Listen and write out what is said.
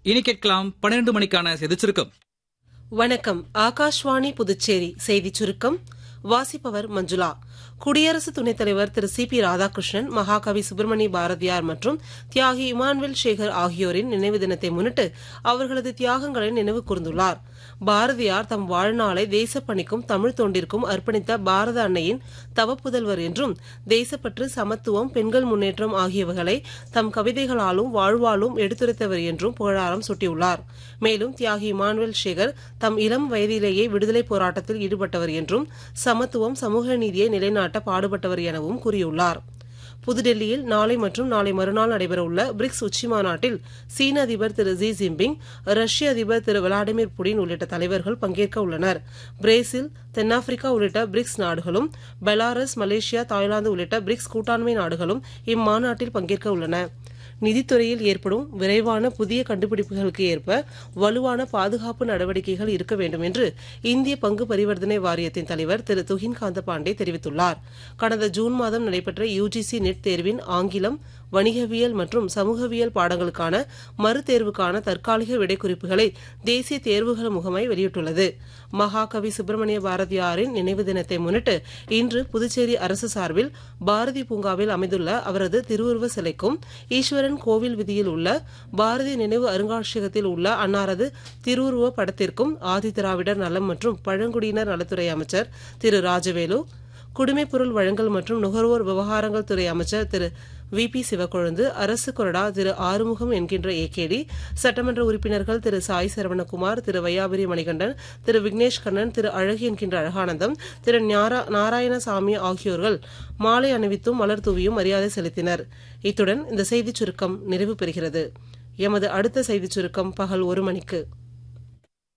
இனி கேட்கலாம் பன்னிரண்டு மணிக்கான செய்திச் சுருக்கம் வணக்கம் ஆகாஷ்வாணி புதுச்சேரி செய்திச் சுருக்கம் வாசிப்பவர் மஞ்சுளா குடியரசு துணைத் தலைவர் திரு சி பி ராதாகிருஷ்ணன் மகாகவி சுப்பிரமணிய பாரதியார் மற்றும் தியாகி இமானுவேல் சேகர் ஆகியோரின் நினைவு தினத்தை முன்னிட்டு அவர்களது தியாகங்களை நினைவு கூர்ந்துள்ளார் பாரதியார் தம் வாழ்நாளை தேசப்பணிக்கும் தமிழ் தொண்டிற்கும் அர்ப்பணித்த பாரத அன்னையின் தவப்புதல்வர் என்றும் தேசப்பற்று சமத்துவம் பெண்கள் முன்னேற்றம் ஆகியவைகளை தம் கவிதைகளாலும் வாழ்வாலும் எடுத்துரைத்தவர் என்றும் புகழாரம் சூட்டியுள்ளார் மேலும் தியாகி இமானுவேல் சேகர் தம் இளம் வயதிலேயே விடுதலை போராட்டத்தில் ஈடுபட்டவர் என்றும் சமத்துவம் சமூக நீதியை நிலைநாட்ட பாடுபட்டவர் எனவும் கூறியுள்ளார் புதுடெல்லியில் நாளை மற்றும் நாளை மறுநாள் நடைபெறவுள்ள பிரிக்ஸ் உச்சி மாநாட்டில் சீன அதிபர் திரு ஜி ஜின்பிங் ரஷ்ய அதிபர் திரு விளாடிமிர் புடின் உள்ளிட்ட தலைவர்கள் பங்கேற்க உள்ளனர் பிரேசில் தென்னாப்பிரிக்கா உள்ளிட்ட பிரிக்ஸ் நாடுகளும் பெலாரஸ் மலேசியா தாய்லாந்து உள்ளிட்ட பிரிக்ஸ் கூட்டாண்மை நாடுகளும் இம்மாநாட்டில் பங்கேற்க உள்ளன நிதித்துறையில் ஏற்படும் விரைவான புதிய கண்டுபிடிப்புகளுக்கு ஏற்ப வலுவான பாதுகாப்பு நடவடிக்கைகள் இருக்க வேண்டும் என்று இந்திய பங்கு பரிவர்த்தனை வாரியத்தின் தலைவர் திரு துகின் காந்த பாண்டே தெரிவித்துள்ளார் கடந்த ஜூன் மாதம் நடைபெற்ற யுஜிசி நெட் தேர்வின் ஆங்கிலம் வணிகவியல் மற்றும் சமூகவியல் பாடங்களுக்கான மறுதேர்வுக்கான தற்காலிக விடைக்குறிப்புகளை தேசிய தேர்வுகள் முகமை வெளியிட்டுள்ளது மகாகவி சுப்பிரமணிய பாரதியாரின் நினைவு தினத்தை முன்னிட்டு இன்று புதுச்சேரி அரசு சார்பில் பாரதி பூங்காவில் அமைந்துள்ள அவரது திருவுருவ சிலைக்கும் ஈஸ்வரன் கோவில் விதியில் உள்ள பாரதி நினைவு அருங்காட்சியகத்தில் உள்ள அன்னாரது திருவுருவ படத்திற்கும் ஆதிதிராவிடர் நலம் மற்றும் பழங்குடியினர் நலத்துறை அமைச்சர் திரு ராஜவேலு குடிமைப்பொருள் வழங்கல் மற்றும் நுகர்வோர் விவகாரங்கள் துறை அமைச்சர் திரு வி பி சிவக்கொழுந்து அரசு கொறடா திரு ஆறுமுகம் என்கின்ற ஏகேடி சட்டமன்ற உறுப்பினர்கள் திரு சாய் சரவணகுமார் திரு வையாபுரி மணிகண்டன் திரு விக்னேஷ் கண்ணன் திரு அழகு என்கின்ற அழகானந்தம் திரு ஞாரா- நாராயணசாமி ஆகியோர்கள் மாலை அணிவித்தும் மலர் தூவியும் மரியாதை செலுத்தினர் இத்துடன் இந்த செய்திச் சுருக்கம் நிறைவு பெறுகிறது எமது அடுத்த செய்திச் சுருக்கம் பகல் ஒரு மணிக்கு